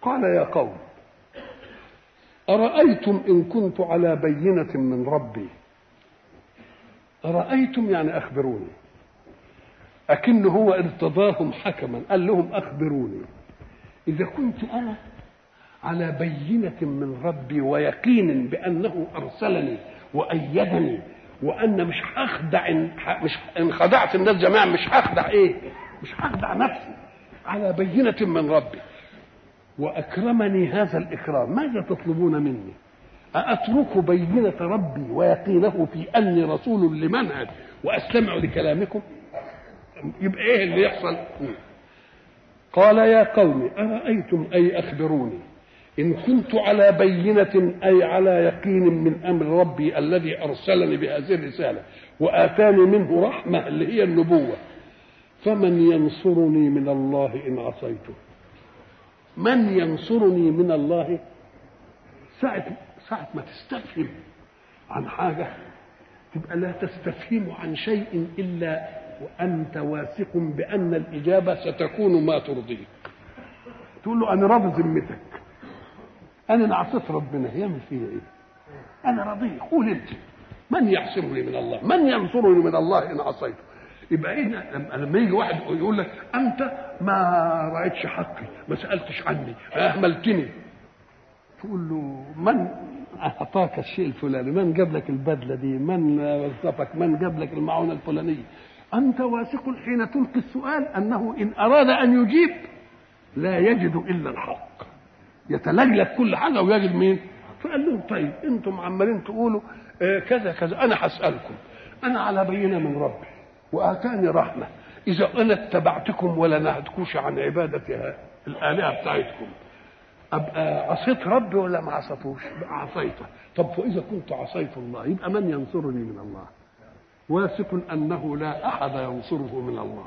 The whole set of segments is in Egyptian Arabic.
قال يا قوم أرأيتم إن كنت على بينة من ربي أرأيتم يعني أخبروني أكن هو ارتضاهم حكما قال لهم أخبروني إذا كنت أنا على بينة من ربي ويقين بأنه أرسلني وأيدني وأن مش هخدع مش إن خدعت الناس جميعا مش هخدع إيه؟ مش هخدع نفسي على بينة من ربي وأكرمني هذا الإكرام ماذا تطلبون مني أأترك بينة ربي ويقينه في أني رسول لمنهج وأستمع لكلامكم يبقى إيه اللي يحصل قال يا قوم أرأيتم أي أخبروني إن كنت على بينة أي على يقين من أمر ربي الذي أرسلني بهذه الرسالة وآتاني منه رحمة اللي هي النبوة فمن ينصرني من الله إن عصيته من ينصرني من الله ساعة ساعة ما تستفهم عن حاجة تبقى لا تستفهم عن شيء إلا وأنت واثق بأن الإجابة ستكون ما ترضيك تقول له أنا راضي ذمتك أنا نعصيت ربنا يعمل فيا إيه؟ أنا راضي قول أنت من يعصمني من الله؟ من ينصرني من الله إن عصيته؟ يبقى ايه لما يجي واحد يقول لك انت ما رايتش حقي ما سالتش عني اهملتني تقول له من اعطاك الشيء الفلاني من جاب لك البدله دي من وظفك من جاب لك المعونه الفلانيه انت واثق حين تلقي السؤال انه ان اراد ان يجيب لا يجد الا الحق يتلجلج كل حاجه ويجد مين فقال لهم طيب انتم عمالين تقولوا آه كذا كذا انا هسالكم انا على بينه من ربي واتاني رحمه اذا انا اتبعتكم ولا نهتكوش عن عباده الالهه بتاعتكم ابقى عصيت ربي ولا ما عصيتوش بقى عصيته طب فاذا كنت عصيت الله يبقى من ينصرني من الله واثق انه لا احد ينصره من الله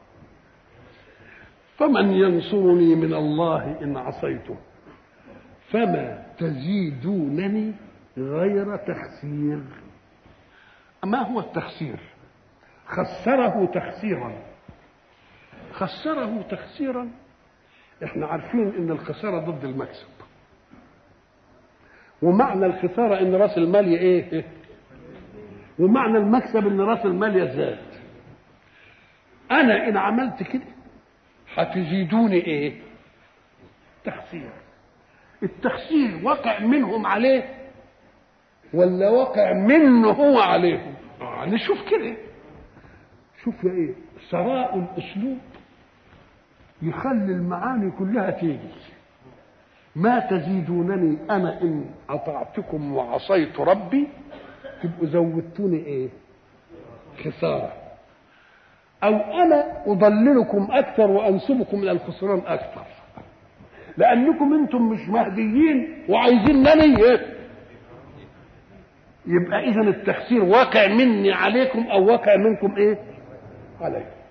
فمن ينصرني من الله ان عصيته فما تزيدونني غير تخسير ما هو التخسير خسره تخسيرا خسره تخسيرا احنا عارفين ان الخساره ضد المكسب ومعنى الخساره ان راس المال ايه ومعنى المكسب ان راس المال يزداد انا ان عملت كده هتزيدوني ايه تخسير التخسير وقع منهم عليه ولا وقع منه هو عليهم آه نشوف كده شوف يا ايه ثراء الاسلوب يخلي المعاني كلها تيجي ما تزيدونني انا ان اطعتكم وعصيت ربي تبقوا زودتوني ايه خساره او انا اضللكم اكثر وانسبكم الى الخسران اكثر لانكم انتم مش مهديين وعايزينني ايه يبقى اذا التخسير واقع مني عليكم او واقع منكم ايه عليكم